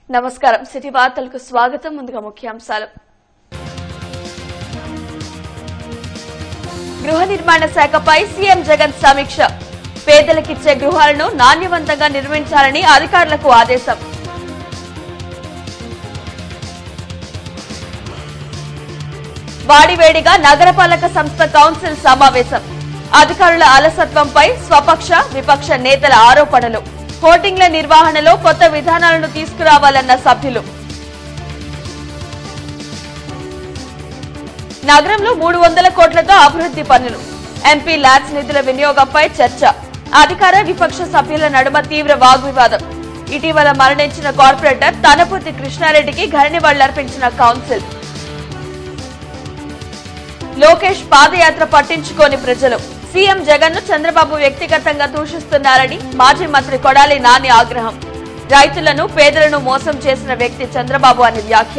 నమస్కారం సిటీ వార్తలకు స్వాగతం ముందుగా ముఖ్యాంశాలు గృహ నిర్మాణ శాఖపై సీఎం జగన్ సమీక్ష పేదలకిచ్చే గృహాలను నాణ్యవంతంగా నిర్మించాలని అధికారులకు ఆదేశం వాడివేడిగా నగరపాలక సంస్థ కౌన్సిల్ సమావేశం అధికారుల అలసత్వంపై స్వపక్ష విపక్ష నేతల ఆరోపణలు హోర్డింగ్ల నిర్వహణలో కొత్త విధానాలను తీసుకురావాలన్న సభ్యులు నగరంలో మూడు వందల కోట్లతో అభివృద్ది పనులు ఎంపీ ల్యాబ్స్ నిధుల వినియోగంపై చర్చ అధికార విపక్ష సభ్యుల నడుమ తీవ్ర వాగ్వివాదం ఇటీవల మరణించిన కార్పొరేటర్ తనపూర్తి కృష్ణారెడ్డికి ఘన నివాళులర్పించిన కౌన్సిల్ లోకేష్ పాదయాత్ర పట్టించుకోని ప్రజలు సీఎం జగన్ ను చంద్రబాబు వ్యక్తిగతంగా దూషిస్తున్నారని మాజీ మంత్రి కొడాలి నాని ఆగ్రహం రైతులను పేదలను మోసం చేసిన వ్యక్తి చంద్రబాబు అని వ్యాఖ్య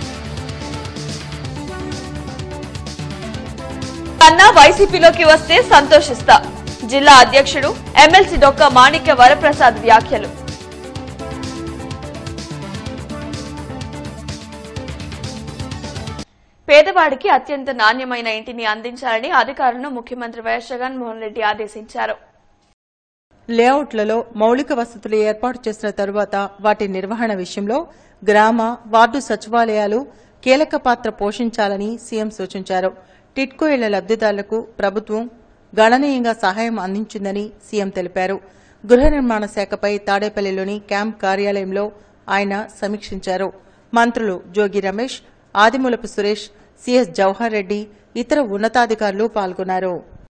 కన్నా వైసీపీలోకి వస్తే సంతోషిస్తా జిల్లా అధ్యక్షుడు ఎమ్మెల్సీ డొక్క మాణిక్య వరప్రసాద్ వ్యాఖ్యలు పేదవాడికి అత్యంత నాణ్యమైన ఇంటిని అందించాలని అధికారులను ముఖ్యమంత్రి వైఎస్ జగన్మోహన్ రెడ్డి ఆదేశించారు లేఅవుట్లలో మౌలిక వసతులు ఏర్పాటు చేసిన తరువాత వాటి నిర్వహణ విషయంలో గ్రామ వార్డు సచివాలయాలు కీలక పాత్ర పోషించాలని సీఎం సూచించారు టిట్కో ఇళ్ల లబ్దిదారులకు ప్రభుత్వం గణనీయంగా సహాయం అందించిందని సీఎం తెలిపారు గృహ నిర్మాణ శాఖపై తాడేపల్లిలోని క్యాంప్ కార్యాలయంలో ఆయన సమీక్షించారు మంత్రులు జోగి రమేష్ ఆదిమూలపు సురేష్ సిఎస్ జవహర్ రెడ్డి ఇతర ఉన్నతాధికారులు పాల్గొన్నారు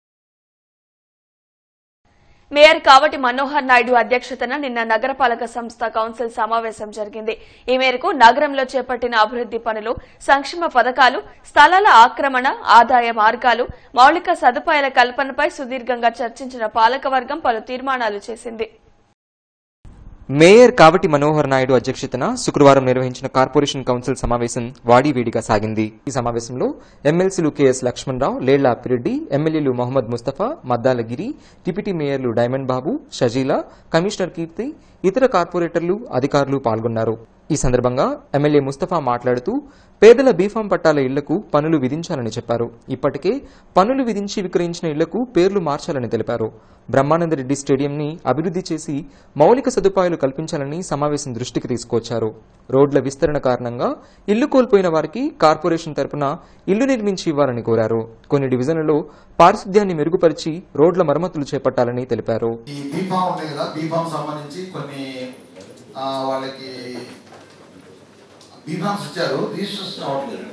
మేయర్ కావటి మనోహర్ నాయుడు అధ్యక్షతన నిన్న నగరపాలక సంస్థ కౌన్సిల్ సమావేశం జరిగింది ఈ మేరకు నగరంలో చేపట్టిన అభివృద్ది పనులు సంక్షేమ పథకాలు స్థలాల ఆక్రమణ ఆదాయ మార్గాలు మౌలిక సదుపాయాల కల్పనపై సుదీర్ఘంగా చర్చించిన పాలకవర్గం పలు తీర్మానాలు చేసింది మేయర్ కావటి మనోహర్ నాయుడు అధ్యక్షతన శుక్రవారం నిర్వహించిన కార్పొరేషన్ కౌన్సిల్ సమావేశం వాడివేడిగా సాగింది ఈ సమావేశంలో ఎమ్మెల్సీలు కెఎస్ లక్ష్మణరావు లేళ్ల అప్పిరెడ్డి ఎమ్మెల్యేలు మొహమ్మద్ ముస్తఫా మద్దాలగిరి డిప్యూటీ మేయర్లు డైమండ్ బాబు షజీలా కమిషనర్ కీర్తి ఇతర కార్పొరేటర్లు అధికారులు పాల్గొన్నారు ఈ సందర్భంగా ఎమ్మెల్యే ముస్తఫా మాట్లాడుతూ పేదల బీఫాం పట్టాల ఇళ్లకు పన్నులు విధించాలని చెప్పారు ఇప్పటికే పన్నులు విధించి విక్రయించిన ఇళ్లకు పేర్లు మార్చాలని తెలిపారు బ్రహ్మానందరెడ్డి స్టేడియంని అభివృద్ది చేసి మౌలిక సదుపాయాలు కల్పించాలని సమావేశం దృష్టికి తీసుకొచ్చారు రోడ్ల విస్తరణ కారణంగా ఇల్లు కోల్పోయిన వారికి కార్పొరేషన్ తరపున ఇల్లు నిర్మించి ఇవ్వాలని కోరారు కొన్ని డివిజన్లలో పారిశుద్ధ్యాన్ని మెరుగుపరిచి రోడ్ల మరమ్మతులు చేపట్టాలని తెలిపారు ఈ బీఫామ్ ఉంది కదా బీఫామ్ సంబంధించి కొన్ని ఆ, వాళ్ళకి బీఫామ్స్ ఇచ్చారు రిజిస్ట్రేషన్ అవ్వట్లేదు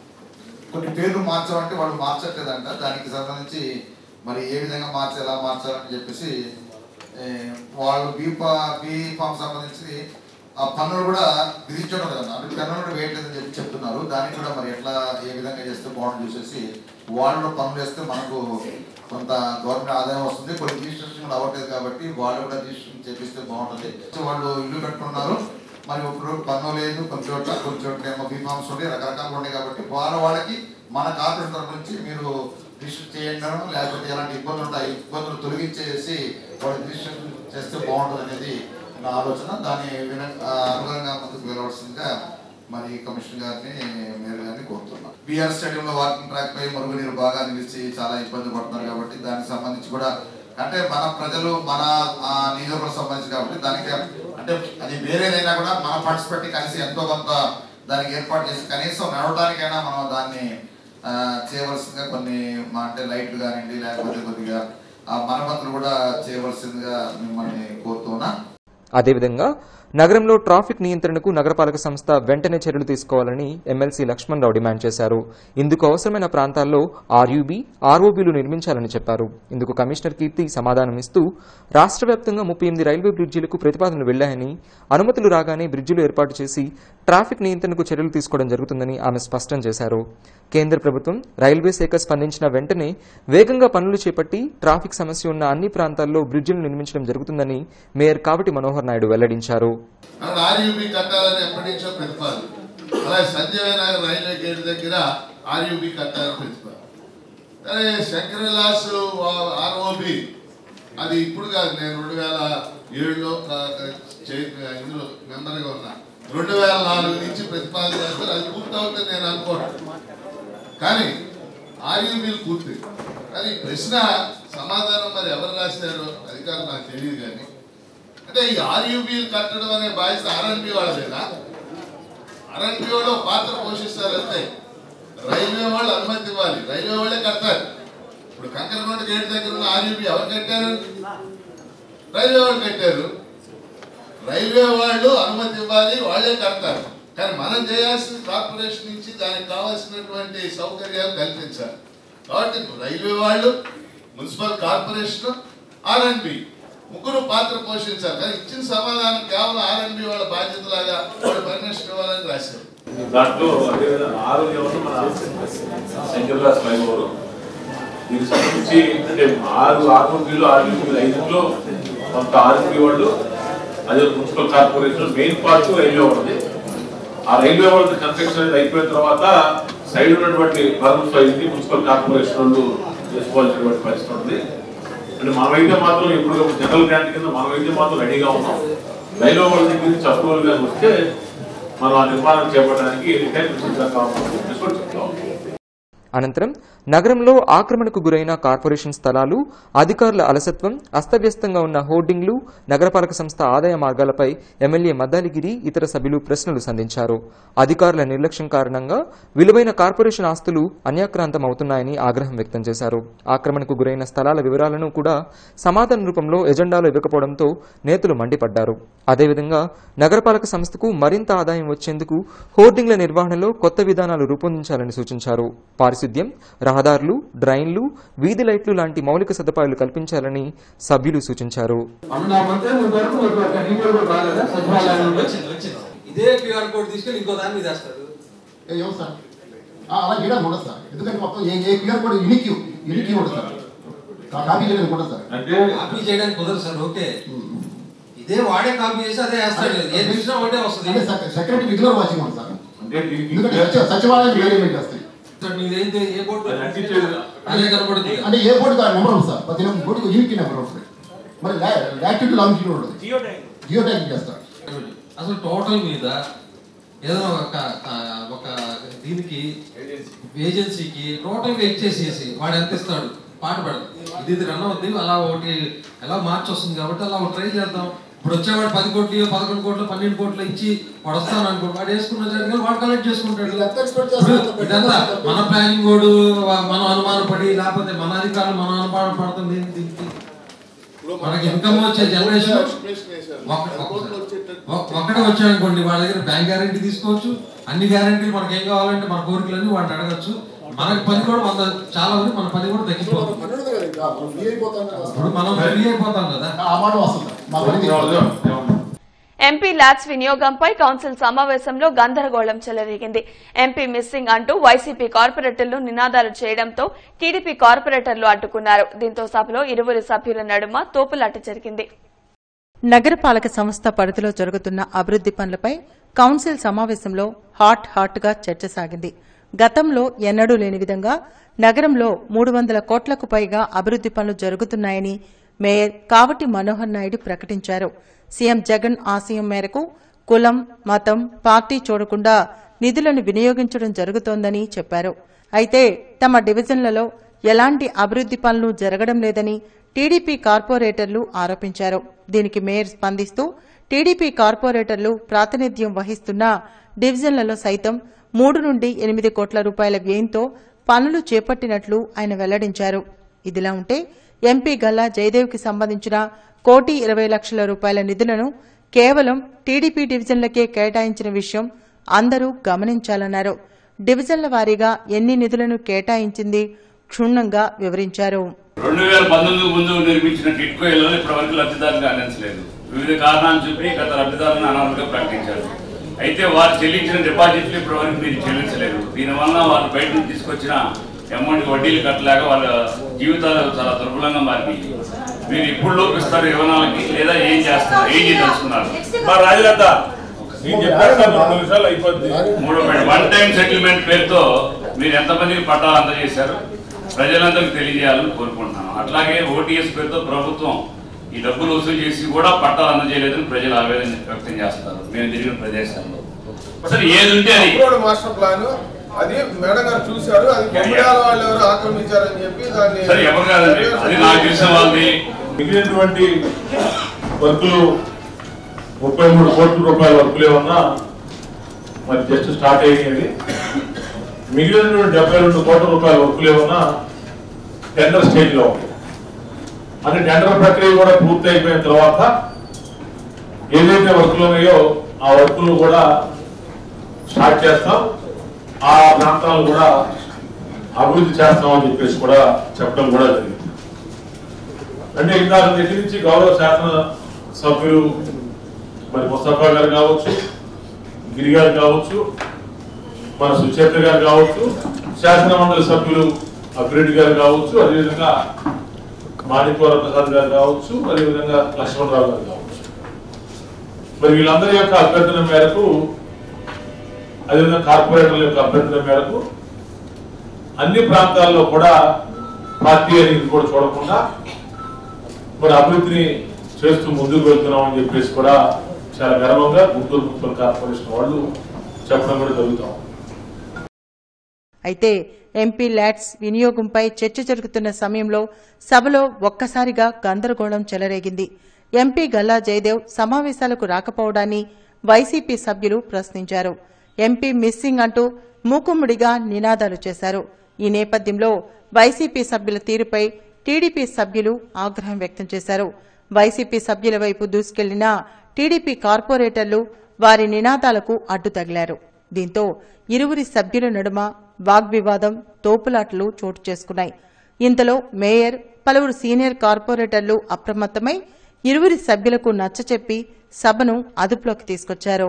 కొన్ని పేర్లు మార్చాలంటే వాళ్ళు మార్చట్లేదంట దానికి సంబంధించి మరి ఏ విధంగా మార్చి ఎలా మార్చాలని చెప్పేసి ఏ, వాళ్ళు బీఫా బీఫామ్ సంబంధించి ఆ పన్నులు కూడా విధించడం కదా అంటే పన్నులు కూడా వేయట్లేదని చెప్పి చెప్తున్నారు దానికి కూడా మరి ఎట్లా ఏ విధంగా చేస్తే బాగుంటుంది చూసేసి వాళ్ళు పనులు వేస్తే మనకు కొంత గవర్నమెంట్ ఆదాయం వస్తుంది కొన్ని రిజిస్ట్రేషన్ కూడా అవ్వట్లేదు కాబట్టి వాళ్ళు కూడా రిజిస్ట్రేషన్ చేపిస్తే బాగుంటుంది సో వాళ్ళు ఇల్లు కట్టుకున్నారు మరి ఇప్పుడు పన్ను లేదు కొన్ని చోట్ల కొన్ని చోట్ల ఏమో బీఫామ్స్ ఉంటాయి రకరకాలు ఉన్నాయి కాబట్టి వాళ్ళ వాళ్ళకి మన కార్పొరేషన్ తరపు నుంచి మీరు రిజిస్టర్ చేయండి లేకపోతే ఎలాంటి ఇబ్బందులు ఉంటాయి ఇబ్బందులు తొలగించేసి వాళ్ళు రిజిస్ట్రేషన్ చేస్తే బాగుంటుంది అనేది నా ఆలోచన దాని విన- ఆ, అనుగుణంగా ముందుకు వెళ్ళవలసిందిగా మరి కమిషనర్ గారిని మేయర్ గారిని కోరుతున్నాను బిఆర్ స్టేడియం లో వాకింగ్ ట్రాక్ పై మరుగునీరు బాగా నిలిచి చాలా ఇబ్బంది పడుతున్నారు కాబట్టి దానికి సంబంధించి కూడా అంటే మన ప్రజలు మన ఆ, నియోజకవర్గం సంబంధించి కాబట్టి దానికి అంటే అది వేరేదైనా కూడా మన ఫండ్స్ పెట్టి కలిసి ఎంతో కొంత దానికి ఏర్పాటు చేసి కనీసం నడవడానికైనా మనం దాన్ని ఆ, చేయవలసిందిగా కొన్ని మా అంటే లైట్లు కానివ్వండి లేకపోతే కొద్దిగా ఆ మరమ్మతులు కూడా చేయవలసిందిగా మిమ్మల్ని కోరుతున్నా అదేవిధంగా నగరంలో ట్రాఫిక్ నియంత్రణకు నగరపాలక సంస్థ వెంటనే చర్యలు తీసుకోవాలని ఎమ్మెల్సీ లక్ష్మణరావు డిమాండ్ చేశారు ఇందుకు అవసరమైన ప్రాంతాల్లో ఆర్యూబీ ఆర్ఓబీలు నిర్మించాలని చెప్పారు ఇందుకు కమిషనర్ కీర్తి సమాధానమిస్తూ రాష్ట్ర వ్యాప్తంగా ముప్పై ఎనిమిది రైల్వే బ్రిడ్జీలకు ప్రతిపాదనలు వెళ్లాయని అనుమతులు రాగానే బ్రిడ్జిలు ఏర్పాటు చేసి ట్రాఫిక్ నియంత్రణకు చర్యలు తీసుకోవడం జరుగుతుందని ఆమె స్పష్టం చేశారు కేంద్ర ప్రభుత్వం రైల్వే శాఖ స్పందించిన వెంటనే వేగంగా పనులు చేపట్టి ట్రాఫిక్ సమస్య ఉన్న అన్ని ప్రాంతాల్లో బ్రిడ్జిలు నిర్మించడం జరుగుతుందని మేయర్ కావటి మనోహర్ నాయుడు వెల్లడించారు అక్కడ ఆర్యూబీ కట్టాలని ఎప్పటి నుంచో ప్రతిపాదన అలాగే సంజయ్ నగర్ రైల్వే గేట్ దగ్గర ఆర్యూబీ కట్టాలని ప్రతిపాదన అదే శంకరలాస్ ఆర్ఓబి అది ఇప్పుడు కాదు నేను రెండు వేల ఏడులో క- క- చే- ఇందులో మెంబర్గా ఉన్నా రెండు వేల నాలుగు నుంచి ప్రతిపాదన చేస్తారు అది పూర్తవుతుంది నేను అనుకోను కానీ ఆర్యూబీలు పూర్తి కానీ ఈ ప్రశ్న సమాధానం మరి ఎవరు రాశారో అధికారులు నాకు తెలియదు కానీ అంటే ఈ ఆర్యూబీలు కట్టడం అనే బాధ్యత ఆర్ఎన్బి వాళ్ళదేనా ఆర్ఎన్బి వాళ్ళు ఒక పాత్ర పోషిస్తారు అంతే రైల్వే వాళ్ళు అనుమతి ఇవ్వాలి రైల్వే వాళ్ళే కడతారు ఇప్పుడు కంకరకొండ గేట్ దగ్గర ఉన్న ఆర్యూబీ ఎవరు కట్టారు రైల్వే వాళ్ళు కట్టారు రైల్వే వాళ్ళు అనుమతి ఇవ్వాలి వాళ్ళే కడతారు కానీ మనం చేయాల్సిన కార్పొరేషన్ నుంచి దానికి కావాల్సినటువంటి సౌకర్యాలు కల్పించాలి కాబట్టి రైల్వే వాళ్ళు మున్సిపల్ కార్పొరేషన్ ఆర్ఎన్బి ముగ్గురు పాత్ర పోషించాలి కానీ ఇచ్చిన సమాధానం కేవలం ఆర్ఎన్బి వాళ్ళ బాధ్యతలాగా వాళ్ళు పర్మిషన్ ఇవ్వాలని రాశారు దాంట్లో అదే ఆరు ఎవరు మన శంకర్దాస్ ఫ్లైఓవర్ దీనికి సంబంధించి అంటే ఆరు ఆర్మీలు ఆరు ఐదులో కొంత ఆర్మీ వాళ్ళు అదే municipal corporation main part railway వాళ్ళది ఆ రైల్వే వాళ్ళది కన్స్ట్రక్షన్ అనేది అయిపోయిన తర్వాత సైడ్ ఉన్నటువంటి ప్రారంభ ఇది మున్సిపల్ కార్పొరేషన్ వాళ్ళు చేసుకోవాల్సినటువంటి పరిస్థితి ఉంది అంటే మనమైతే మాత్రం ఇప్పుడు జనరల్ గ్రాంట్ కింద మనమైతే మాత్రం రెడీగా ఉన్నాం రైల్వే వాళ్ళ దగ్గర నుంచి అప్రూవల్ గా వస్తే మనం ఆ నిర్మాణం చేపట్టడానికి రిటైన్ తీసుకొని చెప్తాం అనంతరం నగరంలో ఆక్రమణకు గురైన కార్పొరేషన్ స్థలాలు అధికారుల అలసత్వం అస్తవ్యస్తంగా ఉన్న హోర్డింగ్లు నగరపాలక సంస్థ ఆదాయ మార్గాలపై ఎమ్మెల్యే మద్దాలిగిరి ఇతర సభ్యులు ప్రశ్నలు సంధించారు అధికారుల నిర్లక్ష్యం కారణంగా విలువైన కార్పొరేషన్ ఆస్తులు అన్యాక్రాంతం అవుతున్నాయని ఆగ్రహం వ్యక్తం చేశారు ఆక్రమణకు గురైన స్థలాల వివరాలను కూడా సమాధాన రూపంలో ఎజెండాలో ఇవ్వకపోవడంతో నేతలు మండిపడ్డారు అదేవిధంగా నగరపాలక సంస్థకు మరింత ఆదాయం వచ్చేందుకు హోర్డింగ్ల నిర్వహణలో కొత్త విధానాలు రూపొందించాలని సూచించారు పారిశుద్ధ్యం రహదారులు డ్రైన్లు వీధి లైట్లు లాంటి మౌలిక సదుపాయాలు కల్పించాలని సభ్యులు సూచించారు అన్న మంత్రి నువ్వు వరకు ఒక ఒక రివ్యూ కూడా రాలేదా సచివాలయం నుండి వచ్చింది వచ్చింది ఇదే క్యూఆర్ కోడ్ తీసుకెళ్ళి ఇంకో దాని మీద వేస్తాడు ఏ ఏమో సార్ ఆ, అలా చేయడానికి ఉండదు సార్ ఎందుకంటే మొత్తం ఏ ఏ క్యూఆర్ కోడ్ యూనిక్ యూనిక్ ఉండదు సార్ కా- కాపీ చేయడానికి ఉండదు సార్ అంటే కాపీ చేయడానికి కుదరదు సార్ ఓకే ఇదే వాడే కాపీ చేసి అదే వేస్తాడు ఏది చూసినా ఒకటే అంటే వస్తుంది సెక్- సెక్రటరీ రెగ్యులర్ వాచింగ్ ఉంది సార్ అంటే దీనికి ఎందుకంటే సచి- సచివాలయం మేనేజ్మెంట్ చేస్తాయి సార్ మీదేంటి ఏ బోర్డు అది అంటించేది అదే కనపడుతుంది కదా. అంటే ఏ బోర్డుకి ఆ నెంబర్ ఉంది సార్ ప్రతి బోర్డుకి యూనిక్ నెంబర్ ఉంటుంది మరి లాటిట్యూడ్ లాంగిట్యూడ్ ఉండదు జియో ట్యాగింగ్ చేస్తారు అసలు టోటల్ మీద ఏదైనా ఒక ఆ, ఒక దీనికి ఏజెన్సీకి టోటల్ గా ఇచ్చేసేసి వాడు ఎంత ఇస్తాడు పాట పెడదాం ఇది ఇది రన్ అవుద్ది అలా ఒకటి ఎలా మార్చి వస్తుంది కాబట్టి అలా ఒకటి ట్రై చేద్దాం ఇప్పుడు వచ్చేవాడు పది కోట్లు పదకొండు కోట్లు పన్నెండు కోట్లు ఇచ్చి వాడు వస్తాను అనుకో వాడు వేసుకున్న జరిగిన వాడు కలెక్ట్ చేసుకుంటాడు వీళ్ళు ఎంత expect చేస్తారో అంత ఇప్పుడు ఇదంతా మన ప్లానింగ్ వాడు మనం అనుమానపడి లేకపోతే మన అధికారులు మనం అనుమానం పడుతుంది దీనికి మనకి ఇన్కమ్ వచ్చే జనరేషన్ ఒక్కడే వచ్చాడు అనుకోండి వాళ్ళ దగ్గర బ్యాంక్ గ్యారంటీ తీసుకోవచ్చు అన్ని గ్యారంటీలు మనకి ఏం కావాలంటే మన కోరికలన్నీ వాడిని అడగచ్చు మనకి పని కూడా వంద చాలా మంది మన పని కూడా తగ్గిపోతుంది పన్నెండు కదా ఇంకా మనం ఫ్రీ అయిపోతాం కదా ఇప్పుడు మనం ఫ్రీ అయిపోతాం కదా ఆ మాట వస్తుంది సార్. మా పని తీసుకోవాలి. ఎంపీ ల్యాబ్స్ వినియోగంపై కౌన్సిల్ సమావేశంలో గందరగోళం చెలరేగింది ఎంపీ మిస్సింగ్ అంటూ వైసీపీ కార్పొరేటర్లు నినాదాలు చేయడంతో టీడీపీ కార్పొరేటర్లు అడ్డుకున్నారు దీంతో సభలో ఇరువురు సభ్యుల నడుమ తోపులాట జరిగింది నగరపాలక సంస్థ పరిధిలో జరుగుతున్న అభివృద్ది పనులపై కౌన్సిల్ సమావేశంలో హాట్ హాట్ గా చర్చ సాగింది గతంలో ఎన్నడూ లేని విధంగా నగరంలో మూడు వందల కోట్లకు పైగా అభివృద్ది పనులు జరుగుతున్నాయని మేయర్ కావటి మనోహర్ నాయుడు ప్రకటించారు సీఎం జగన్ ఆశయం మేరకు కులం మతం పార్టీ చూడకుండా నిధులను వినియోగించడం జరుగుతోందని చెప్పారు అయితే తమ డివిజన్లలో ఎలాంటి అభివృద్ది పనులు జరగడం లేదని టీడీపీ కార్పొరేటర్లు ఆరోపించారు దీనికి మేయర్ స్పందిస్తూ టీడీపీ కార్పొరేటర్లు ప్రాతినిధ్యం వహిస్తున్న డివిజన్లలో సైతం మూడు నుండి ఎనిమిది కోట్ల రూపాయల వ్యయంతో పనులు చేపట్టినట్లు ఆయన వెల్లడించారు ఇదిలా ఉంటే ఎంపీ గల్లా జయదేవ్కి సంబంధించిన కోటి ఇరవై లక్షల రూపాయల నిధులను కేవలం టీడీపీ డివిజన్లకే కేటాయించిన విషయం అందరూ గమనించాలన్నారు డివిజన్ల వారీగా ఎన్ని నిధులను కేటాయించింది క్షుణ్ణంగా వివరించారు రెండు వేల పంతొమ్మిది ముందు నిర్మించిన టిట్కో ఇళ్లలో ఇప్పటివరకు లబ్ధిదారులకు అందించలేదు వివిధ కారణాలు చూపి గత లబ్ధిదారులను అనర్హులుగా ప్రకటించారు అయితే వారు చెల్లించిన డిపాజిట్లు ఇప్పటివరకు మీరు చెల్లించలేదు దీనివల్ల వారు బయట నుంచి తీసుకొచ్చిన అమౌంట్ వడ్డీలు కట్టలేక వాళ్ళ జీవితాలు చాలా దుర్బలంగా మారినాయి మీరు ఇప్పుడు లోపిస్తారు యువనాలకి లేదా ఏం చేస్తారు ఏం చేయదలుచుకున్నారు మా రాజలత నేను చెప్పాను సార్ మూడు నిమిషాలు అయిపోద్ది మూడో వన్ టైం సెటిల్మెంట్ పేరుతో మీరు ఎంతమందికి పట్టాలు అందజేశారు ప్రజలందరికీ తెలియజేయాలని కోరుకుంటున్నాను అట్లాగే ఓటీఎస్ పేరుతో ప్రభుత్వం ఈ డబ్బులు వసూలు చేసి కూడా పట్టాలు అందజేయలేదని ప్రజలు ఆవేదన వ్యక్తం చేస్తారు మేము తిరిగిన ప్రదేశాల్లో అసలు ఏది ఉంటే అది అప్రోడ్ మాస్టర్ ప్లాన్ అది మేడం గారు చూశారు అది బొమ్మడాల వాళ్ళు ఎవరు ఆక్రమించారని చెప్పి దాన్ని సరే ఎవరు కాదండి అది నాకు తెలిసిన వాళ్ళది మిగిలినటువంటి వర్కులు ముప్పై మూడు కోట్ల రూపాయల వర్కులు ఏమన్నా మరి జస్ట్ స్టార్ట్ అయ్యేది మిగిలినటువంటి డెబ్బై రెండు కోట్ల రూపాయల వర్కులు ఏమన్నా టెండర్ స్టేజ్ లో ఉంది అంటే టెండర్ ప్రక్రియ కూడా పూర్తి అయిపోయిన తర్వాత ఏదైతే వర్కులు ఉన్నాయో ఆ వర్కులు కూడా స్టార్ట్ చేస్తాం ఆ ప్రాంతాలను కూడా అభివృద్ధి చేస్తామని చెప్పేసి కూడా చెప్పడం కూడా జరిగింది అంటే ఇందాక దగ్గర నుంచి గౌరవ శాసన సభ్యులు మరి ముస్తఫా గారు కావచ్చు గిరి గారు కావచ్చు మన సుచేత గారు కావచ్చు శాసన మండలి సభ్యులు అభిరెడ్డి గారు కావచ్చు అదేవిధంగా మాణిక్వర ప్రసాద్ గారు కావచ్చు అదేవిధంగా లక్ష్మణరావు గారు కావచ్చు మరి వీళ్ళందరి యొక్క అభ్యర్థన మేరకు అదేవిధంగా కార్పొరేటర్ల యొక్క అభ్యర్థన మేరకు అన్ని ప్రాంతాల్లో కూడా పార్టీ అనేది కూడా చూడకుండా మరి అభివృద్ధిని చేస్తూ ముందుకు వెళ్తున్నాం అని చెప్పేసి కూడా చాలా గర్వంగా గుంటూరు మున్సిపల్ కార్పొరేషన్ వాళ్ళు చెప్పడం కూడా జరుగుతాం అయితే ఎంపీ ల్యాట్స్ వినియోగంపై చర్చ జరుగుతున్న సమయంలో సభలో ఒక్కసారిగా గందరగోళం చెలరేగింది ఎంపీ గల్లా జయదేవ్ సమావేశాలకు రాకపోవడాన్ని వైసీపీ సభ్యులు ప్రశ్నించారు ఎంపీ మిస్సింగ్ అంటూ మూకుమ్ముడిగా నినాదాలు చేశారు ఈ నేపథ్యంలో వైసీపీ సభ్యుల తీరుపై టీడీపీ సభ్యులు ఆగ్రహం వ్యక్తం చేశారు వైసీపీ సభ్యుల వైపు దూసుకెళ్లిన టీడీపీ కార్పొరేటర్లు వారి నినాదాలకు అడ్డు తగిలారు దీంతో ఇరువురి సభ్యుల నడుమ వాగ్వివాదం తోపులాటలు చోటు చేసుకున్నాయి ఇంతలో మేయర్ పలువురు సీనియర్ కార్పొరేటర్లు అప్రమత్తమై ఇరువురి సభ్యులకు నచ్చచెప్పి సభను అదుపులోకి తీసుకొచ్చారు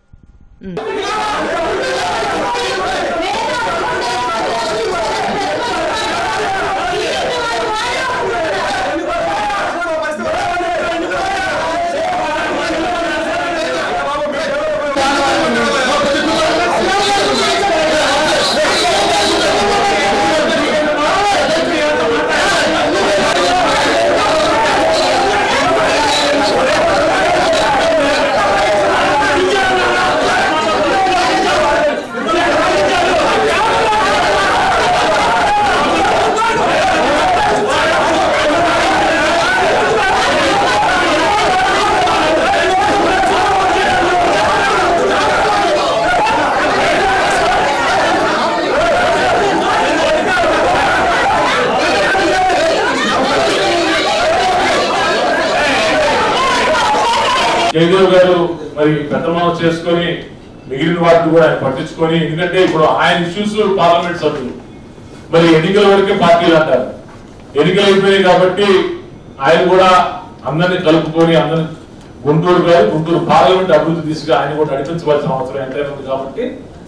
జయదేవ్ గారు మరి పెద్ద మనసు చేసుకొని మిగిలిన వాటిని కూడా ఆయన పట్టించుకొని ఎందుకంటే ఇప్పుడు ఆయన ఇష్యూస్ పార్లమెంట్ సభ్యులు మరి ఎన్నికల వరకే పార్టీలు అంటారు ఎన్నికలు అయిపోయాయి కాబట్టి ఆయన కూడా అందరినీ కలుపుకొని అందరిని గుంటూరు గారు గుంటూరు పార్లమెంట్ అభివృద్ధి దిశగా ఆయన కూడా నడిపించవలసిన అవసరం ఎంతైనా ఉంది కాబట్టి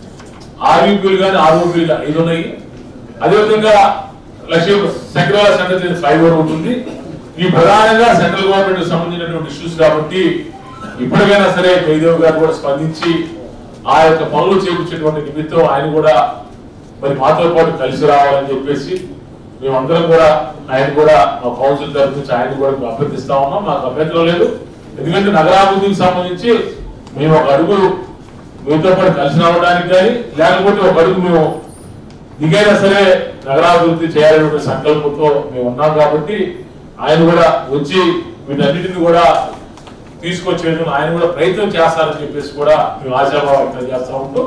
ఆర్యూపీలు కానీ ఆర్ఓపీలు కానీ ఐదు ఉన్నాయి అదేవిధంగా లక్ష్యం సెంట్రల్ సెంటర్ ఫ్లైఓవర్ ఉంటుంది ఈ ప్రధానంగా సెంట్రల్ గవర్నమెంట్ సంబంధించినటువంటి ఇష్యూస్ కాబట్టి ఇప్పటికైనా సరే జయదేవ్ గారు కూడా స్పందించి ఆ యొక్క పనులు చేయించేటువంటి నిమిత్తం ఆయన కూడా మరి మాతో పాటు కలిసి రావాలని చెప్పేసి మేమందరం కూడా ఆయన కూడా మా కౌన్సిల్ తరఫు నుంచి ఆయన కూడా మేము అభ్యర్థిస్తా ఉన్నాం నాకు అభ్యంతరం లేదు ఎందుకంటే నగరాభివృద్ధికి సంబంధించి మేము ఒక అడుగు మీతో పాటు కలిసి రావడానికి కానీ లేకపోతే ఒక అడుగు మేము దిగైనా సరే నగరాభివృద్ధి చేయాలనే సంకల్పంతో మేము ఉన్నాం కాబట్టి ఆయన కూడా వచ్చి వీటన్నిటిని కూడా తీసుకొచ్చేందుకు ఆయన కూడా ప్రయత్నం చేస్తారని చెప్పేసి కూడా మేము ఆశాభావం వ్యక్తం చేస్తా ఉంటూ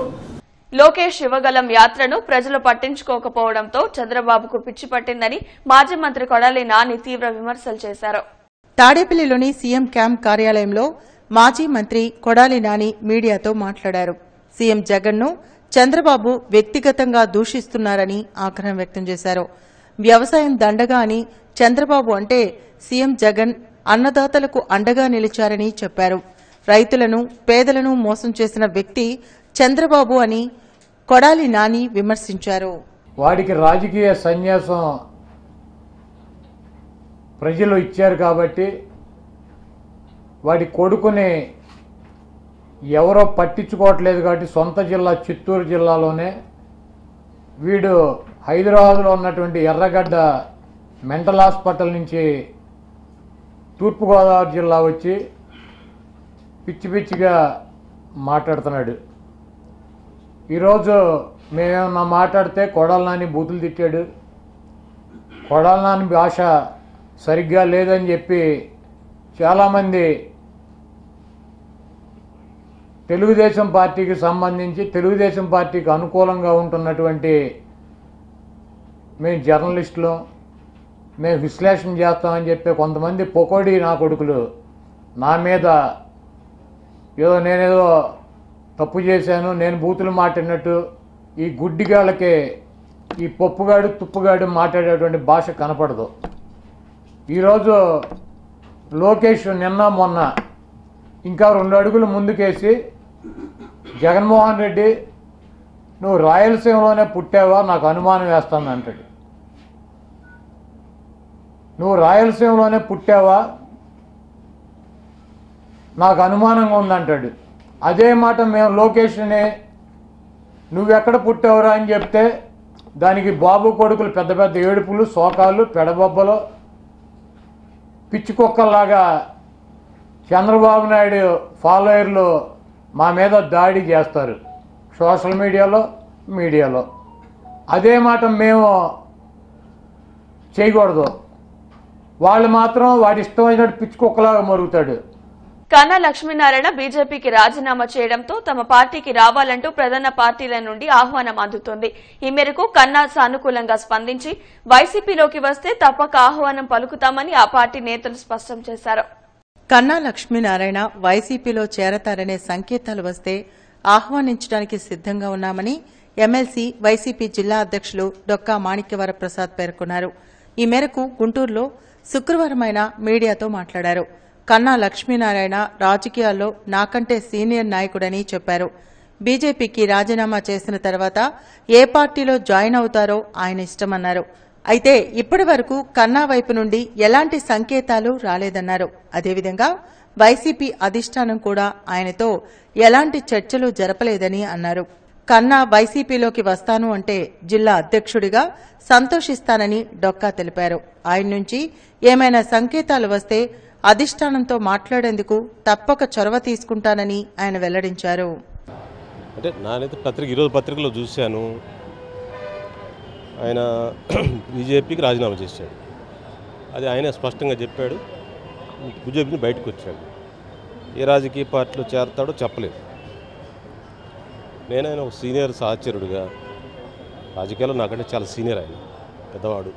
లోకేష్ యువగలం యాత్రను ప్రజలు పట్టించుకోకపోవడంతో చంద్రబాబుకు పిచ్చి పట్టిందని మాజీ మంత్రి కొడాలి నాని తీవ్ర విమర్శలు చేశారు తాడేపల్లిలోని సీఎం క్యాంప్ కార్యాలయంలో మాజీ మంత్రి కొడాలి నాని మీడియాతో మాట్లాడారు సీఎం జగన్ను చంద్రబాబు వ్యక్తిగతంగా దూషిస్తున్నారని ఆగ్రహం వ్యక్తం చేశారు వ్యవసాయం దండగా అని చంద్రబాబు అంటే సీఎం జగన్ అన్నదాతలకు అండగా నిలిచారని చెప్పారు రైతులను పేదలను మోసం చేసిన వ్యక్తి చంద్రబాబు అని కొడాలి నాని విమర్శించారు వాడికి రాజకీయ సన్యాసం ప్రజలు ఇచ్చారు కాబట్టి వాడి కొడుకుని ఎవరో పట్టించుకోవట్లేదు కాబట్టి సొంత జిల్లా చిత్తూరు జిల్లాలోనే వీడు హైదరాబాద్లో ఉన్నటువంటి ఎర్రగడ్డ మెంటల్ హాస్పిటల్ నుంచి తూర్పుగోదావరి జిల్లా వచ్చి పిచ్చి పిచ్చిగా మాట్లాడుతున్నాడు ఈరోజు మేమేమన్నా మాట్లాడితే కొడాల నాని బూతులు తిట్టాడు కొడాల నాని భాష సరిగ్గా లేదని చెప్పి చాలామంది తెలుగుదేశం పార్టీకి సంబంధించి తెలుగుదేశం పార్టీకి అనుకూలంగా ఉంటున్నటువంటి మేము జర్నలిస్టులు మేము విశ్లేషణ చేస్తామని చెప్పి కొంతమంది పొకోడి నా కొడుకులు నా మీద ఏదో నేనేదో తప్పు చేశాను నేను బూతులు మాట్లాడినట్టు ఈ గుడ్డిగాళ్ళకి ఈ పప్పుగాడు తుప్పుగాడు మాట్లాడేటువంటి భాష కనపడదు ఈరోజు లోకేష్ నిన్న మొన్న ఇంకా రెండు అడుగులు ముందుకేసి జగన్మోహన్ రెడ్డి నువ్వు రాయలసీమలోనే పుట్టావా నాకు అనుమానం వేస్తాను అంటాడు నువ్వు రాయలసీమలోనే పుట్టావా నాకు అనుమానంగా ఉందంటాడు అదే మాట మేము లోకేష్ని నువ్వెక్కడ పుట్టావురా అని చెప్తే దానికి బాబు కొడుకులు పెద్ద పెద్ద ఏడుపులు శోకాలు పెడబొబ్బలు పిచ్చి కుక్కల్లాగా చంద్రబాబు నాయుడు ఫాలోయర్లు మా మీద దాడి చేస్తారు సోషల్ మీడియాలో మీడియాలో అదే మాట మేము చేయకూడదు వాళ్ళు మాత్రం వాడి ఇష్టం వచ్చినట్టు పిచ్చి కుక్కలాగా మరుగుతాడు కన్నా లక్ష్మీనారాయణ బీజేపీకి రాజీనామా చేయడంతో తమ పార్టీకి రావాలంటూ ప్రధాన పార్టీల నుండి ఆహ్వానం అందుతోంది ఈ మేరకు కన్నా సానుకూలంగా స్పందించి వైసీపీలోకి వస్తే తప్పక ఆహ్వానం పలుకుతామని ఆ పార్టీ నేతలు స్పష్టం చేశారు కన్నా లక్ష్మీనారాయణ వైసీపీలో చేరతారనే సంకేతాలు వస్తే ఆహ్వానించడానికి సిద్దంగా ఉన్నామని ఎమ్మెల్సీ వైసీపీ జిల్లా అధ్యక్షులు డొక్కా మాణిక్యవర ప్రసాద్ పేర్కొన్నారు ఈ మేరకు గుంటూరులో శుక్రవారం ఆయన మీడియాతో మాట్లాడారు కన్నా లక్ష్మీనారాయణ రాజకీయాల్లో నాకంటే సీనియర్ నాయకుడని చెప్పారు బీజేపీకి రాజీనామా చేసిన తర్వాత ఏ పార్టీలో జాయిన్ అవుతారో ఆయన ఇష్టమన్నారు అయితే ఇప్పటి వరకు కన్నా వైపు నుండి ఎలాంటి సంకేతాలు రాలేదన్నారు అదేవిధంగా వైసీపీ అధిష్టానం కూడా ఆయనతో ఎలాంటి చర్చలు జరపలేదని అన్నారు కన్నా వైసీపీలోకి వస్తాను అంటే జిల్లా అధ్యక్షుడిగా సంతోషిస్తానని డొక్కా తెలిపారు ఆయన నుంచి ఏమైనా సంకేతాలు వస్తే అధిష్టానంతో మాట్లాడేందుకు తప్పక చొరవ తీసుకుంటానని ఆయన వెల్లడించారు అంటే నానైతే పత్రిక ఈరోజు పత్రికలో చూశాను ఆయన బీజేపీకి రాజీనామా చేశాడు అది ఆయన స్పష్టంగా చెప్పాడు బీజేపీని బయటకు వచ్చాడు ఏ రాజకీయ పార్టీలో చేరతాడో చెప్పలేదు నేను ఆయన ఒక సీనియర్ సహచరుడిగా రాజకీయాల్లో నాకంటే చాలా సీనియర్ ఆయన పెద్దవాడు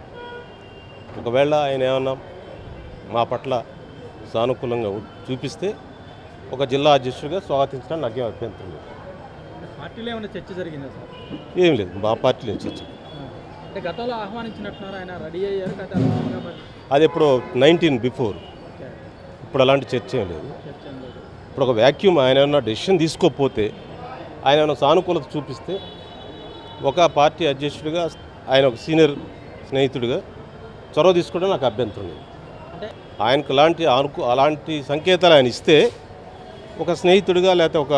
ఒకవేళ ఆయన ఏమన్నా మా పట్ల సానుకూలంగా ఉ- చూపిస్తే ఒక జిల్లా అధ్యక్షుడిగా స్వాగతించడానికి నాకేం అభ్యంతరం లేదు పార్టీలో ఏమైనా చర్చ జరిగిందా సార్ ఏం లేదు మా పార్టీలో చర్చ అంటే గతంలో ఆహ్వానించినట్టున్నారు ఆయన రెడీ అయ్యారు కదా అనుకోగా మరి అది ఎప్పుడో నైన్టీన్ బిఫోర్ ఇప్పుడు అలాంటి చర్చ ఏం లేదు చర్చ ఏం లేదు ఇప్పుడు ఒక వ్యాక్యూమ్ ఆయన ఏమన్నా డెసిషన్ తీసుకోకపోతే ఆయన ఏమైనా సానుకూలత చూపిస్తే ఒక పార్టీ అధ్యక్షుడిగా ఆయన ఒక సీనియర్ స్నేహితుడిగా చొరవ తీసుకోవడం నాకు అభ్యంతరం లేదు ఆయనకు అలాంటి అనుకు అలాంటి సంకేతాలు ఆయన ఇస్తే ఒక స్నేహితుడిగా లేకపోతే ఒక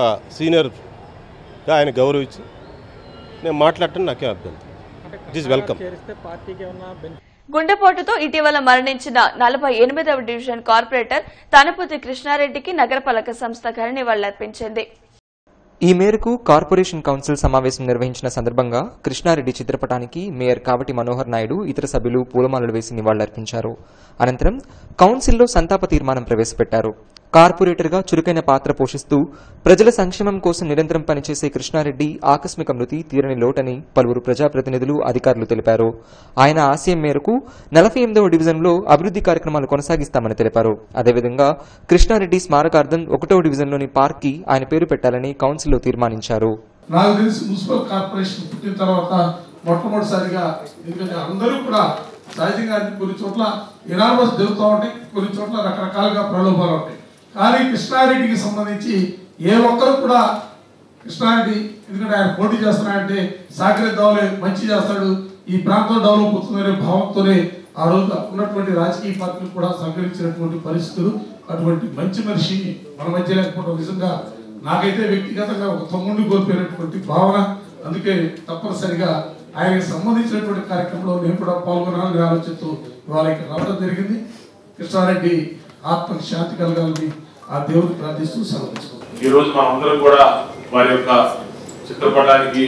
సీనియర్గా ఆయన గౌరవించి నేను మాట్లాడటం నాకేం అభ్యంతరం ఇట్ ఈస్ వెల్కమ్ చేరిస్తే పార్టీకి ఏమన్నా బెనిఫిట్ గుండెపోటుతో ఇటీవల మరణించిన నలభై ఎనిమిదవ డివిజన్ కార్పొరేటర్ తనపతి కృష్ణారెడ్డికి నగరపాలక సంస్థ ఘన నివాళులర్పించింది ఈ మేరకు కార్పొరేషన్ కౌన్సిల్ సమావేశం నిర్వహించిన సందర్భంగా కృష్ణారెడ్డి చిత్రపటానికి మేయర్ కావటి మనోహర్ నాయుడు ఇతర సభ్యులు పూలమాలలు వేసి నివాళులర్పించారు అనంతరం కౌన్సిల్లో సంతాప తీర్మానం ప్రవేశపెట్టారు కార్పొరేటర్గా చురుకైన పాత్ర పోషిస్తూ ప్రజల సంక్షేమం కోసం నిరంతరం పనిచేసే కృష్ణారెడ్డి ఆకస్మిక మృతి తీరని లోటని పలువురు ప్రజాప్రతినిధులు అధికారులు తెలిపారు ఆయన ఆశయం మేరకు నలభై ఎనిమిదవ డివిజన్లో అభివృద్ధి కార్యక్రమాలు కొనసాగిస్తామని తెలిపారు అదేవిధంగా కృష్ణారెడ్డి స్మారకార్థం ఒకటో డివిజన్లోని పార్క్ కి ఆయన పేరు పెట్టాలని కౌన్సిల్లో తీర్మానించారు నాకు తెలిసి మున్సిపల్ కార్పొరేషన్ పుట్టిన తర్వాత మొట్టమొదటిసారిగా ఎందుకంటే అందరూ కూడా సహజంగా కొన్ని చోట్ల ఎనార్మస్ జరుగుతూ ఉంటాయి కొన్ని చోట్ల రకరకాలుగా ప్రలోభాలు ఉంటాయి కానీ కృష్ణారెడ్డికి సంబంధించి ఏ ఒక్కరు కూడా కృష్ణారెడ్డి ఎందుకంటే ఆయన పోటీ చేస్తున్నాడంటే సహకరిద్దాంలే మంచి చేస్తాడు ఈ ప్రాంతం డెవలప్ అవుతుందనే భావంతోనే ఆ రోజు ఉన్నటువంటి రాజకీయ పార్టీలు కూడా సహకరించినటువంటి పరిస్థితులు అటువంటి మంచి మనిషి మన మధ్య లేకపోవడం నిజంగా నాకైతే వ్యక్తిగతంగా ఒక తమ్ముడిని కోల్పోయినటువంటి భావన అందుకే తప్పనిసరిగా ఆయనకి సంబంధించినటువంటి కార్యక్రమంలో నేను కూడా పాల్గొనాలని ఆలోచిస్తూ ఇవాళ ఇక్కడ రావడం జరిగింది కృష్ణారెడ్డి ఆత్మకి శాంతి కలగాలని ఆ దేవుడిని ప్రార్థిస్తూ సెలవు తీసుకుంటాం ఈ రోజు మనం అందరం కూడా వారి యొక్క చిత్రపటానికి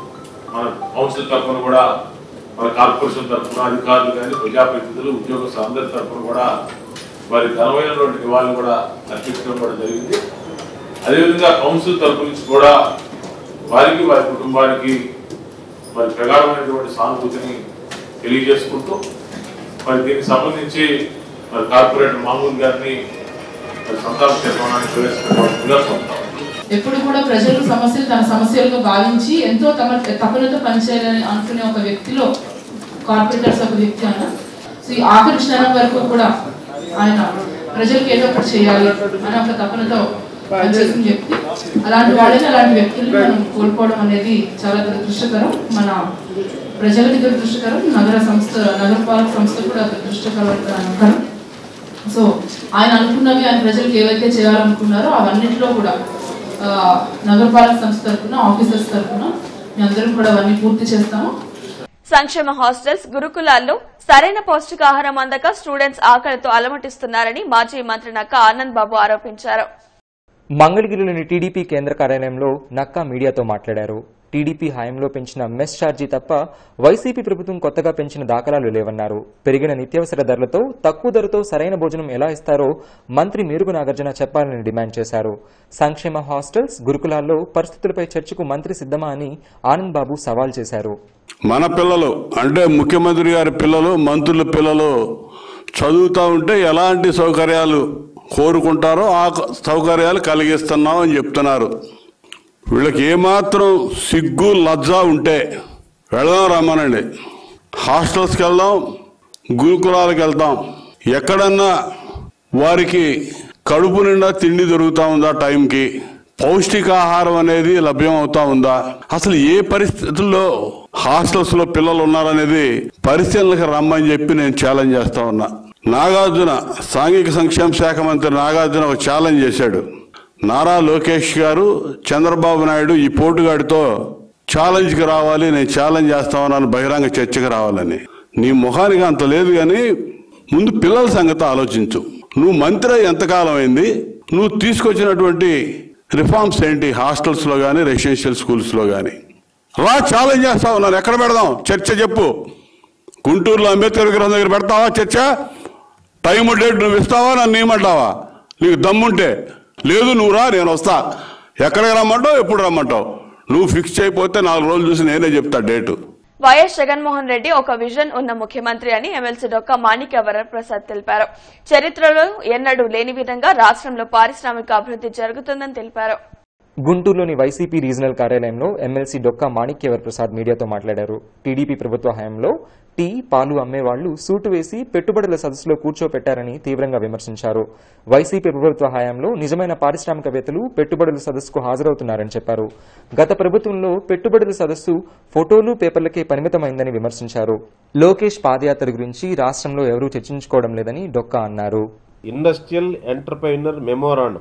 మన కౌన్సిల్ తరఫున కూడా మన కార్పొరేషన్ తరఫున అధికారులు కానీ ప్రజాప్రతినిధులు ఉద్యోగస్తులు అందరి తరఫున కూడా వారి ఘనమైనటువంటి నివాళులు కూడా అర్పించడం కూడా జరిగింది అదేవిధంగా కౌన్సిల్ తరఫు నుంచి కూడా వారికి వారి కుటుంబానికి మరి ప్రగాఢమైనటువంటి సానుభూతిని తెలియజేసుకుంటూ మరి దీనికి సంబంధించి మరి కార్పొరేటర్ మామూలు గారిని మరి సంతాప తీర్మానాన్ని ప్రవేశపెట్టవలసిందిగా కోరుతాం ఎప్పుడు కూడా ప్రజలు సమస్యలు తన సమస్యలుగా భావించి ఎంతో తమ తపనతో పనిచేయాలని అనుకునే ఒక వ్యక్తిలో కార్పొరేటర్స్ ఒక వ్యక్తి అన్న సో ఈ ఆఖరి క్షణం వరకు కూడా ఆయన ప్రజలకు ఏదో ఒకటి చేయాలి అనే ఒక తపనతో పనిచేసిన వ్యక్తి అలాంటి వాళ్ళని అలాంటి వ్యక్తుల్ని మనం కోల్పోవడం అనేది చాలా దురదృష్టకరం మన ప్రజలకి దురదృష్టకరం నగర సంస్థ నగరపాలక సంస్థ కూడా దురదృష్టకరం సో ఆయన అనుకున్నవి ఆయన ప్రజలకు ఏవైతే చేయాలనుకున్నారో అవన్నిటిలో కూడా ఆ, నగరపాలక సంస్థ తరఫున ఆఫీసర్స్ తరఫున మీ అందరం కూడా అవన్నీ పూర్తి చేస్తాము సంక్షేమ హాస్టల్స్ గురుకులాల్లో సరైన పౌష్టికాహారం అందక స్టూడెంట్స్ ఆకలితో అలమటిస్తున్నారని మాజీ మంత్రి నక్క ఆనంద్ బాబు ఆరోపించారు మంగళగిరిలోని టీడీపీ కేంద్ర కార్యాలయంలో నక్కా మీడియాతో మాట్లాడారు టీడీపీ హయాంలో పెంచిన మెస్ ఛార్జీ తప్ప వైసీపీ ప్రభుత్వం కొత్తగా పెంచిన దాఖలాలు లేవన్నారు పెరిగిన నిత్యావసర ధరలతో తక్కువ ధరతో సరైన భోజనం ఎలా ఇస్తారో మంత్రి మేరుగు నాగార్జున చెప్పాలని డిమాండ్ చేశారు సంక్షేమ హాస్టల్స్ గురుకులాల్లో పరిస్థితులపై చర్చకు మంత్రి సిద్దమా అని ఆనంద్ బాబు సవాల్ చేశారు మన పిల్లలు అంటే ముఖ్యమంత్రి గారి పిల్లలు మంత్రుల పిల్లలు చదువుతూ ఉంటే ఎలాంటి సౌకర్యాలు కోరుకుంటారో ఆ సౌకర్యాలు కలిగిస్తున్నాం అని చెప్తున్నారు వీళ్ళకి ఏమాత్రం సిగ్గు లజ్జ ఉంటే వెళదాం రమ్మనండి హాస్టల్స్కి వెళ్దాం గురుకులాలకు వెళ్దాం ఎక్కడన్నా వారికి కడుపు నిండా తిండి దొరుకుతా ఉందా టైంకి పౌష్టికాహారం అనేది లభ్యం అవుతా ఉందా అసలు ఏ పరిస్థితుల్లో హాస్టల్స్ లో పిల్లలు ఉన్నారనేది పరిశీలనకు రమ్మని చెప్పి నేను ఛాలెంజ్ చేస్తా ఉన్నా నాగార్జున సాంఘిక సంక్షేమ శాఖ మంత్రి నాగార్జున ఒక ఛాలెంజ్ చేశాడు నారా లోకేష్ గారు చంద్రబాబు నాయుడు ఈ పోటుగాడితో ఛాలెంజ్కి రావాలి నేను ఛాలెంజ్ చేస్తా ఉన్నాను బహిరంగ చర్చకు రావాలని నీ ముఖానికి అంత లేదు కానీ ముందు పిల్లల సంగతి ఆలోచించు నువ్వు మంత్రి అయి ఎంతకాలం అయింది నువ్వు తీసుకొచ్చినటువంటి రిఫార్మ్స్ ఏంటి హాస్టల్స్లో కానీ రెసిడెన్షియల్ స్కూల్స్లో కానీ రా ఛాలెంజ్ చేస్తా ఉన్నాను ఎక్కడ పెడదాం చర్చ చెప్పు గుంటూరులో అంబేద్కర్ విగ్రహం దగ్గర పెడతావా చర్చ టైం డేట్ నువ్వు ఇస్తావా నన్ను ఏమంటావా నీకు దమ్ముంటే లేదు నువ్వు రా నేను వస్తా ఎక్కడికి రమ్మంటావు ఎప్పుడు రమ్మంటావు నువ్వు ఫిక్స్ చేయకపోతే నాలుగు రోజులు చూసి నేనే చెప్తా డేటు వైఎస్ జగన్మోహన్ రెడ్డి ఒక విజన్ ఉన్న ముఖ్యమంత్రి అని ఎమ్మెల్సీ డొక్క మాణిక్య వరప్రసాద్ తెలిపారు చరిత్రలో ఎన్నడూ లేని విధంగా రాష్ట్రంలో పారిశ్రామిక అభివృద్ధి జరుగుతుందని తెలిపారు గుంటూరులోని వైసీపీ రీజనల్ కార్యాలయంలో ఎమ్మెల్సీ డొక్కా మాణిక్యవర్ ప్రసాద్ మీడియాతో మాట్లాడారు టీడీపీ ప్రభుత్వ హయాంలో టీ పాలు అమ్మేవాళ్లు సూటు వేసి పెట్టుబడుల సదస్సులో కూర్చోపెట్టారని తీవ్రంగా విమర్శించారు వైసీపీ ప్రభుత్వ హయాంలో నిజమైన పారిశ్రామికవేత్తలు పెట్టుబడుల సదస్సుకు హాజరవుతున్నారని చెప్పారు గత ప్రభుత్వంలో పెట్టుబడుల సదస్సు ఫోటోలు పేపర్లకే పరిమితమైందని విమర్శించారు లోకేష్ పాదయాత్ర గురించి రాష్ట్రంలో ఎవరూ చర్చించుకోవడం లేదని డొక్కా అన్నారు ఇండస్ట్రియల్ ఎంటర్ప్రైనర్ మెమోరాండం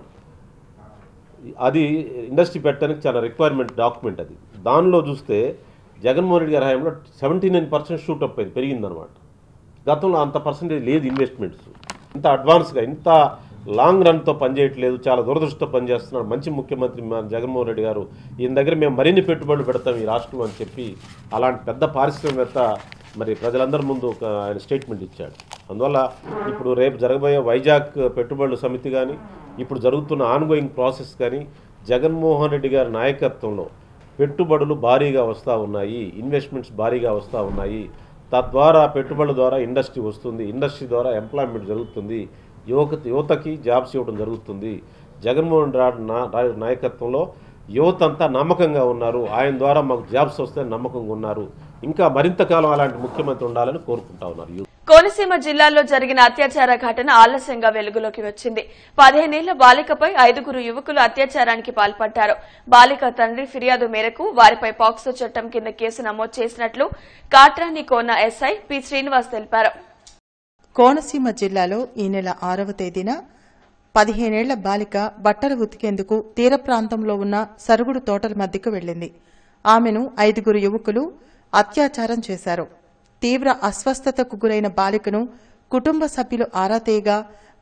అది ఇండస్ట్రీ పెట్టడానికి చాలా రిక్వైర్మెంట్ డాక్యుమెంట్ అది దానిలో చూస్తే జగన్మోహన్ రెడ్డి గారి హయాంలో seventy nine percent shoot up అయింది పెరిగిందనమాట గతంలో అంత పర్సెంటేజ్ లేదు ఇన్వెస్ట్మెంట్స్ ఇంత అడ్వాన్స్గా ఇంత లాంగ్ రన్తో పనిచేయట్లేదు చాలా దురదృష్టతో పనిచేస్తున్నాడు మంచి ముఖ్యమంత్రి మన జగన్మోహన్ రెడ్డి గారు ఈయన దగ్గర మేము మరిన్ని పెట్టుబడులు పెడతాం ఈ రాష్ట్రం అని చెప్పి అలాంటి పెద్ద పారిశ్రామికవేత్త మరి ప్రజలందరి ముందు ఒక ఆయన స్టేట్మెంట్ ఇచ్చాడు అందువల్ల ఇప్పుడు రేపు జరగబోయే వైజాగ్ పెట్టుబడుల సమితి కానీ ఇప్పుడు జరుగుతున్న ఆన్గోయింగ్ ప్రాసెస్ కానీ జగన్మోహన్ రెడ్డి గారి నాయకత్వంలో పెట్టుబడులు భారీగా వస్తూ ఉన్నాయి ఇన్వెస్ట్మెంట్స్ భారీగా వస్తూ ఉన్నాయి తద్వారా పెట్టుబడుల ద్వారా ఇండస్ట్రీ వస్తుంది ఇండస్ట్రీ ద్వారా ఎంప్లాయ్మెంట్ జరుగుతుంది యువక యువతకి జాబ్స్ ఇవ్వడం జరుగుతుంది జగన్మోహన్ రెడ్డి నా- రా- నాయకత్వంలో యువత అంతా నమ్మకంగా ఉన్నారు ఆయన ద్వారా మాకు జాబ్స్ వస్తాయని నమ్మకంగా ఉన్నారు ఇంకా మరింత కాలం అలాంటి ముఖ్యమంత్రి ఉండాలని కోరుకుంటా ఉన్నారు యువత కోనసీమ జిల్లాలో జరిగిన అత్యాచార ఘటన ఆలస్యంగా వెలుగులోకి వచ్చింది పదిహేనేళ్ల బాలికపై ఐదుగురు యువకులు అత్యాచారానికి పాల్పడ్డారు బాలిక తండ్రి ఫిర్యాదు మేరకు వారిపై పాక్సో చట్టం కింద కేసు నమోదు చేసినట్లు కాట్రాని కోన ఎస్ఐ పి శ్రీనివాస్ తెలిపారు కోనసీమ జిల్లాలో ఈ నెల ఆరవ తేదీన పదిహేనేళ్ల బాలిక బట్టలు ఉతికేందుకు తీర ప్రాంతంలో ఉన్న సరుగుడు తోటల మధ్యకు వెళ్లింది ఆమెను ఐదుగురు యువకులు అత్యాచారం చేశారు తీవ్ర అస్వస్థతకు గురైన బాలికను కుటుంబ సభ్యులు ఆరా తీయగా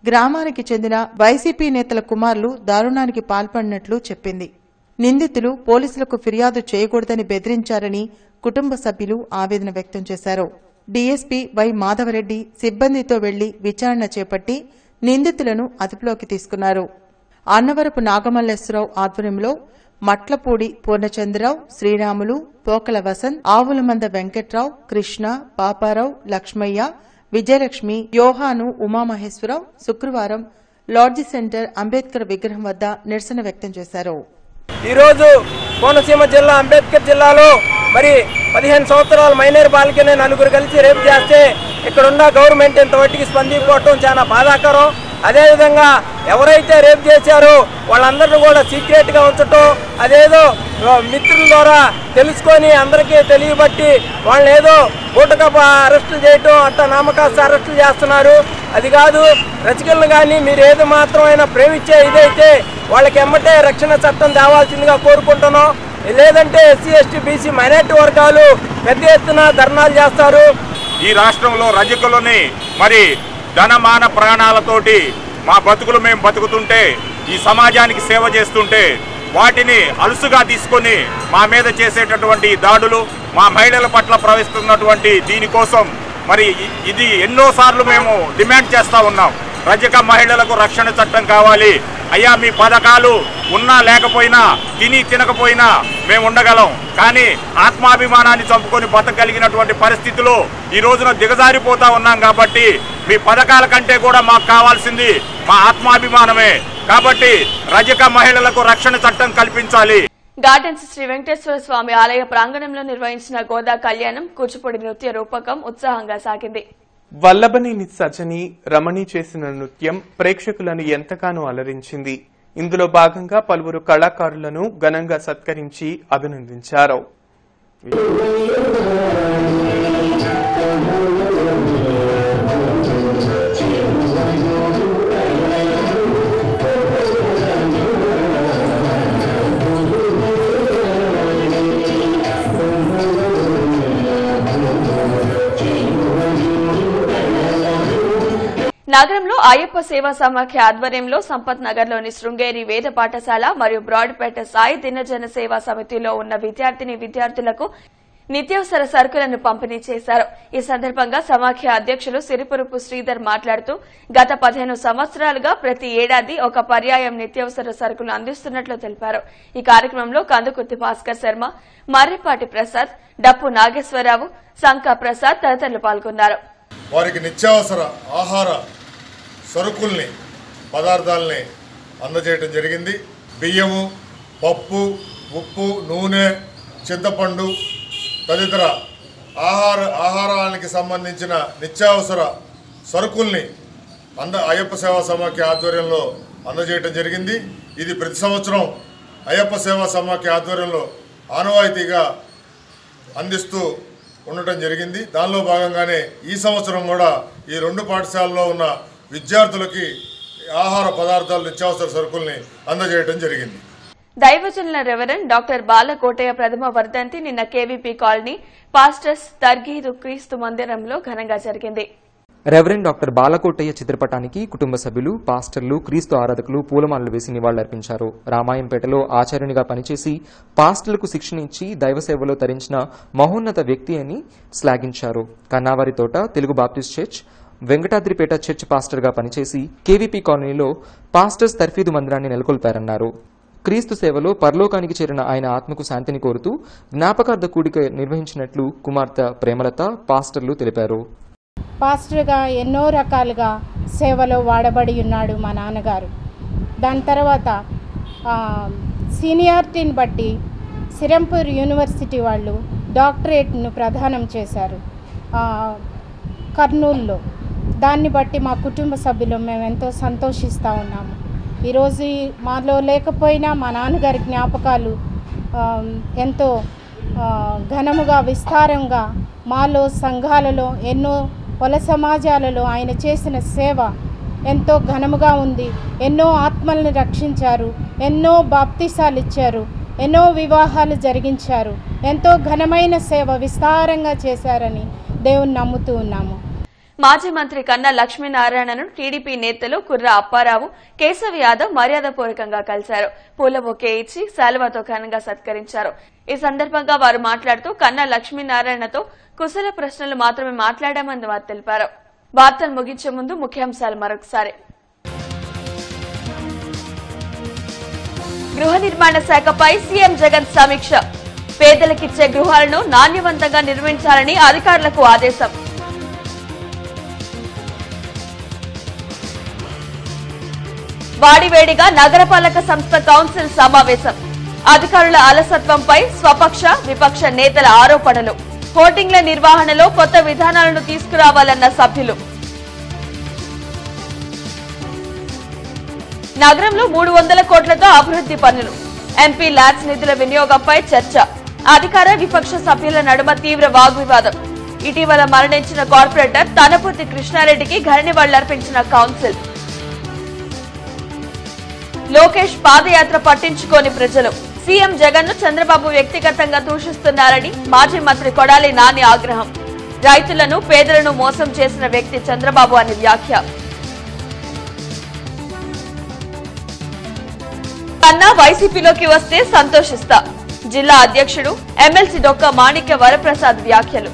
గ్రామానికి చెందిన వైసీపీ నేతల కుమారులు దారుణానికి పాల్పడినట్లు చెప్పింది నిందితులు పోలీసులకు ఫిర్యాదు చేయకూడదని బెదిరించారని కుటుంబ సభ్యులు ఆవేదన వ్యక్తం చేశారు డీఎస్పీ వై మాధవరెడ్డి సిబ్బందితో వెళ్లి విచారణ చేపట్టి నిందితులను అదుపులోకి తీసుకున్నారు అన్నవరపు నాగమల్లేశ్వరరావు ఆధ్వర్యంలో మట్లపూడి పూర్ణచంద్రరావు శ్రీరాములు పోకల వసంత్ ఆవులమంద వెంకట్రావు కృష్ణ పాపారావు లక్ష్మయ్య విజయలక్ష్మి యోహాను ఉమామహేశ్వరరావు శుక్రవారం లాడ్జి సెంటర్ అంబేద్కర్ విగ్రహం వద్ద నిరసన వ్యక్తం చేశారు ఈరోజు కోనసీమ జిల్లా అంబేద్కర్ జిల్లాలో మరి పదిహేను సంవత్సరాల మైనర్ బాలికనే నలుగురు కలిసి రేపు చేస్తే ఇక్కడున్న గవర్నమెంట్ ఇంతవరకు స్పందించుకోవటం చాలా బాధాకరం అదేవిధంగా ఎవరైతే రేపు చేశారో వాళ్ళందరినీ కూడా సీక్రెట్గా ఉంచటం అదేదో ఆ, మిత్రుల ద్వారా తెలుసుకొని అందరికీ తెలియబట్టి వాళ్ళని ఏదో బూటకప అరెస్టులు చేయటం అట్లా నామకాస్త అరెస్టులు చేస్తున్నారు అది కాదు రచకులను కానీ మీరు ఏది మాత్రమైనా ప్రేమించే ఇదైతే వాళ్ళకి ఎమ్మటే రక్షణ చట్టం తేవాల్సిందిగా కోరుకుంటున్నాం లేదంటే ఎస్సీ ఎస్టీ బీసీ మైనార్టీ వర్గాలు పెద్ద ఎత్తున ధర్నాలు చేస్తారు ఈ రాష్ట్రంలో రజకులని మరి ధనమాన ప్రాణాలతోటి మా బతుకులు మేము బతుకుతుంటే ఈ సమాజానికి సేవ చేస్తుంటే వాటిని అలుసుగా తీసుకొని మా మీద చేసేటటువంటి ఈ దాడులు మా మహిళల పట్ల ప్రవహిస్తున్నటువంటి దీనికోసం మరి ఇ- ఇది ఎన్నోసార్లు మేము డిమాండ్ చేస్తా ఉన్నాం రజక మహిళలకు రక్షణ చట్టం కావాలి అయ్యా మీ పథకాలు ఉన్నా లేకపోయినా తిని తినకపోయినా మేము ఉండగలం కానీ ఆత్మాభిమానాన్ని చంపుకొని బతకగలిగినటువంటి పరిస్థితులు ఈ రోజున దిగజారిపోతా ఉన్నాం కాబట్టి మీ పథకాల కంటే కూడా మాకు కావాల్సింది మా ఆత్మాభిమానమే కాబట్టి రజక మహిళలకు రక్షణ చట్టం కల్పించాలి గార్డెన్స్ శ్రీ వెంకటేశ్వర స్వామి ఆలయ ప్రాంగణంలో నిర్వహించిన గోదా కళ్యాణం కూచిపూడి నృత్య రూపకం ఉత్సాహంగా సాగింది వల్లభనేని సజని రమణి చేసిన నృత్యం ప్రేక్షకులను ఎంతగానో అలరించింది ఇందులో భాగంగా పలువురు కళాకారులను ఘనంగా సత్కరించి అభినందించారు నగరంలో అయ్యప్ప సేవా సమాఖ్య ఆధ్వర్యంలో సంపత్ నగర్లోని శృంగేరి వేద పాఠశాల మరియు బ్రాడ్పేట సాయి దినజన సేవా సమితిలో ఉన్న విద్యార్థిని విద్యార్థులకు నిత్యావసర సరుకులను పంపిణీ చేశారు ఈ సందర్భంగా సమాఖ్య అధ్యక్షులు సిరిపురుపు శ్రీధర్ మాట్లాడుతూ గత పదిహేను సంవత్సరాలుగా ప్రతి ఏడాది ఒక పర్యాయం నిత్యావసర సరుకులు అందిస్తున్నట్లు తెలిపారు ఈ కార్యక్రమంలో కందుకుర్తి భాస్కర్ శర్మ మర్రిపాటి ప్రసాద్ డప్పు నాగేశ్వరరావు సంక ప్రసాద్ తదితరులు పాల్గొన్నారు వారికి నిత్యావసర ఆహార సరుకుల్ని పదార్థాలని అందజేయటం జరిగింది బియ్యము పప్పు ఉప్పు నూనె చింతపండు తదితర ఆహార ఆహారానికి సంబంధించిన నిత్యావసర సరుకుల్ని అంద అయ్యప్ప సేవా సమాఖ్య ఆధ్వర్యంలో అందజేయటం జరిగింది ఇది ప్రతి సంవత్సరం అయ్యప్ప సేవా సమాఖ్య ఆధ్వర్యంలో ఆనవాయితీగా అందిస్తూ ఉండటం జరిగింది దానిలో భాగంగానే ఈ సంవత్సరం కూడా ఈ రెండు పాఠశాలల్లో ఉన్న విద్యార్థులకి ఆహార పదార్థాలు నిత్యావసర సరుకుల్ని అందజేయటం జరిగింది దైవజనుల రెవరెండ్ డాక్టర్ బాలకోటయ్య ప్రథమ వర్ధంతి నిన్న కేవీపీ కాలనీ పాస్టర్స్ తర్గీదు క్రీస్తు మందిరంలో ఘనంగా జరిగింది రెవరెండ్ డాక్టర్ బాలకోటయ్య చిత్రపటానికి కుటుంబ సభ్యులు పాస్టర్లు క్రీస్తు ఆరాధకులు పూలమాలలు వేసి నివాళులర్పించారు రామాయంపేటలో ఆచార్యునిగా పనిచేసి పాస్టర్లకు శిక్షణ ఇచ్చి దైవ సేవలో తరించిన మహోన్నత వ్యక్తి అని శ్లాఘించారు Kannavari Thota Telugu baptist church Venkatadripeta church పాస్టర్గా పనిచేసి కేవీపీ కాలనీలో పాస్టర్స్ తర్ఫీదు మందిరాన్ని నెలకొల్పారన్నారు క్రీస్తు సేవలో పరలోకానికి చేరిన ఆయన ఆత్మకు శాంతిని కోరుతూ జ్ఞాపకార్థ కూడిక నిర్వహించినట్లు కుమార్తె ప్రేమలత పాస్టర్లు తెలిపారు పాస్టర్గా ఎన్నో రకాలుగా సేవలో వాడబడి ఉన్నాడు మా నాన్నగారు దాని తర్వాత ఆ, సీనియారిటీని బట్టి సిరంపూర్ యూనివర్సిటీ వాళ్ళు డాక్టరేట్ను ప్రదానం చేశారు ఆ, కర్నూలులో దాన్ని బట్టి మా కుటుంబ సభ్యులు మేము ఎంతో సంతోషిస్తూ ఉన్నాము ఈరోజు ఈ మాలో లేకపోయినా మా నాన్నగారి జ్ఞాపకాలు ఆ, ఎంతో ఆ, ఘనముగా విస్తారంగా మాలో సంఘాలలో ఎన్నో పొల సమాజాలలో ఆయన చేసిన సేవ ఎంతో ఘనముగా ఉంది ఎన్నో ఆత్మల్ని రక్షించారు ఎన్నో బాప్తిసాలు ఇచ్చారు ఎన్నో వివాహాలు జరిగించారు ఎంతో ఘనమైన సేవ విస్తారంగా చేశారని దేవుని నమ్ముతూ ఉన్నాము మాజీ మంత్రి కన్నా లక్ష్మీనారాయణను టీడీపీ నేతలు కుర్ర అప్పారావు కేశవ్ యాదవ్ మర్యాదపూర్వకంగా కలిశారు పూల బొకే ఇచ్చి శాలువాతో ఘనంగా సత్కరించారు ఈ సందర్భంగా వారు మాట్లాడుతూ కన్నా లక్ష్మీనారాయణతో కుశల ప్రశ్నలు మాత్రమే మాట్లాడామని వారు తెలిపారు వార్తలు ముగించే ముందు ముఖ్యాంశాలు మరొకసారి గృహ నిర్మాణ శాఖపై సీఎం జగన్ సమీక్ష పేదలకిచ్చే గృహాలను నాణ్యవంతంగా నిర్మించాలని అధికారులకు ఆదేశం వాడివేడిగా నగరపాలక సంస్థ కౌన్సిల్ సమావేశం అధికారుల అలసత్వంపై స్వపక్ష విపక్ష నేతల ఆరోపణలు హోర్డింగ్ల నిర్వహణలో కొత్త విధానాలను తీసుకురావాలన్న సభ్యులు నగరంలో మూడు వందల కోట్లతో అభివృద్ది పనులు ఎంపీ ల్యాబ్స్ నిధుల వినియోగంపై చర్చ అధికార విపక్ష సభ్యుల నడుమ తీవ్ర వాగ్వివాదం ఇటీవల మరణించిన కార్పొరేటర్ తనపూర్తి కృష్ణారెడ్డికి ఘననివాళులర్పించిన కౌన్సిల్ లోకేష్ పాదయాత్ర పట్టించుకోని ప్రజలు సీఎం జగన్ ను చంద్రబాబు వ్యక్తిగతంగా దూషిస్తున్నారని మాజీ మంత్రి కొడాలి నాని ఆగ్రహం రైతులను పేదలను మోసం చేసిన వ్యక్తి చంద్రబాబు అని వ్యాఖ్య కన్నా వైసీపీలోకి వస్తే సంతోషిస్తా జిల్లా అధ్యక్షుడు ఎమ్మెల్సీ డొక్క మాణిక్య వరప్రసాద్ వ్యాఖ్యలు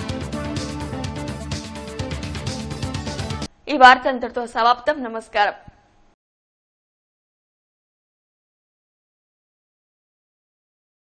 ఈ వార్త అంతటితో సమాప్తం నమస్కారం